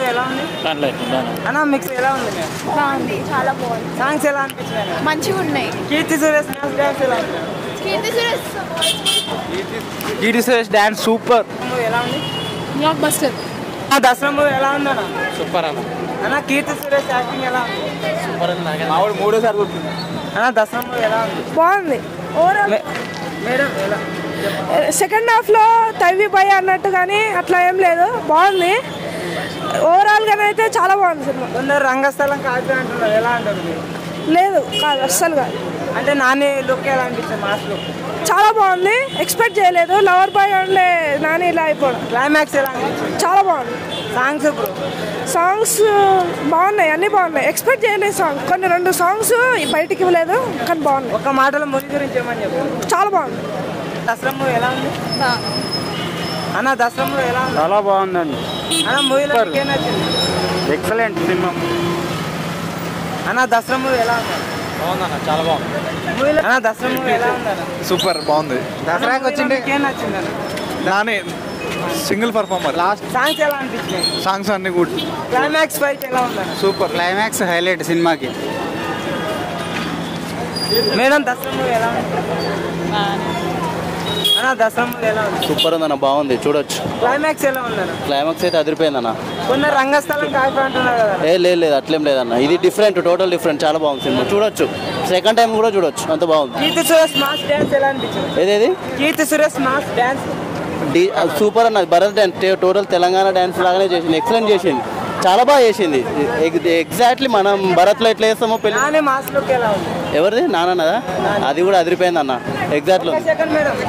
ఎలా ఉంది దాంట్లో దాని అన్న మిక్స్ ఎలా ఉంది బాగుంది చాలా బాగుంది సాంగ్స్ ఎలా అనిపించినాయి మంచిగా ఉన్నాయి కీర్తి సురేష్ డాన్స్ డాన్స్ ఎలా ఉంది కీర్తి సురేష్ కీర్తి సురేష్ డాన్స్ సూపర్ ఎలా ఉంది బ్లాక్ బస్టర్ ఆ దసరా మూవీ ఎలా ఉంది అన్న సూపర్ అన్న అన్న కీర్తి సురేష్ యాక్టింగ్ ఎలా ఉంది సూపర్ అన్న ఆవిడ మూడోసారి కొట్టింది అన్న దసరా మూవీ ఎలా ఉంది బాగుంది ఓవరాల్ మే- మేడం ఎలా సెకండ్ హాఫ్లో తవ్వి పోయి అన్నట్టు కానీ అట్లా ఏం లేదు బాగుంది ఓవరాల్గా అయితే చాలా బాగుంది సినిమా కొందరు రంగస్థలం కాదు అంటున్నారు ఎలా అంటారు మీరు లేదు కాదు అస్సలు కాదు అంటే నాని లుక్ ఎలా అనిపిస్తుంది మాస్ లుక్ చాలా బాగుంది ఎక్స్పెక్ట్ చేయలేదు లవర్ బాయ్ ఉండే నాని ఇలా అయిపోవడం క్లైమాక్స్ ఎలా అనిపించింది చాలా బాగుంది సాంగ్స్ ఇప్పుడు సాంగ్స్ బాగున్నాయి అన్నీ బాగున్నాయి ఎక్స్పెక్ట్ చేయలేదు సాంగ్ కొన్ని రెండు సాంగ్స్ బయటికి ఇవ్వలేదు కానీ బాగున్నాయి ఒక మాటలో మూవీ గురించి ఏమని చెప్పు చాలా బాగుంది దసరా మూవీ ఎలా ఉంది అన్న దసరా మూవీ ఎలా ఉంది చాలా బాగుందండి అన్న మూవీలో ఏం నచ్చింది ఎక్సలెంట్ సినిమా అన్న దసరా మూవీ ఎలా ఉంది బాగుందన్న చాలా బాగుంది మూవీలో అన్న దసరా మూవీ ఎలా ఉంది అన్న సూపర్ బాగుంది దసరాకి వచ్చింది ఏం నచ్చింది అన్న నానే సింగిల్ పర్ఫార్మర్ లాస్ట్ సాంగ్స్ ఎలా అనిపించినాయి సాంగ్స్ అన్ని గుడ్ క్లైమాక్స్ ఫైట్ ఎలా ఉంది అన్న సూపర్ క్లైమాక్స్ హైలైట్ సినిమాకి మేడం దసరా మూవీ ఎలా ఉంది అన్న దసరా మూవీ ఎలా ఉంది సూపర్ ఉందన్న బాగుంది చూడొచ్చు క్లైమాక్స్ ఎలా ఉంది అన్న క్లైమాక్స్ అయితే అదిరిపోయిందన్న కొందరు రంగస్థలం కాదు అంటున్నారు కదా ఏ లేదు లేదు అట్లేం లేదన్న ఇది డిఫరెంట్ టోటల్ డిఫరెంట్ చాలా బాగుంది సినిమా చూడొచ్చు సెకండ్ టైం కూడా చూడొచ్చు అంత బాగుంది కీర్తి సురేష్ మాస్ డ్యాన్స్ ఎలా అనిపించింది ఏదేది కీర్తి సురేష్ మాస్ డ్యాన్స్ డి సూపర్ అన్న Bharat dance total Telangana dance లాగానే చేసింది ఎక్సలెంట్ చేసింది చాలా బాగా చేసింది ఎగ్జాక్ట్లీ మనం భరత్లో ఎట్లా చేస్తామో పెళ్లి నాని మాస్ లుక్ ఎలా ఉంది ఎవరిది నాన్నదా అది కూడా అదిరిపోయింది అన్న ఎగ్జాక్ట్లో సెకండ్ మేడం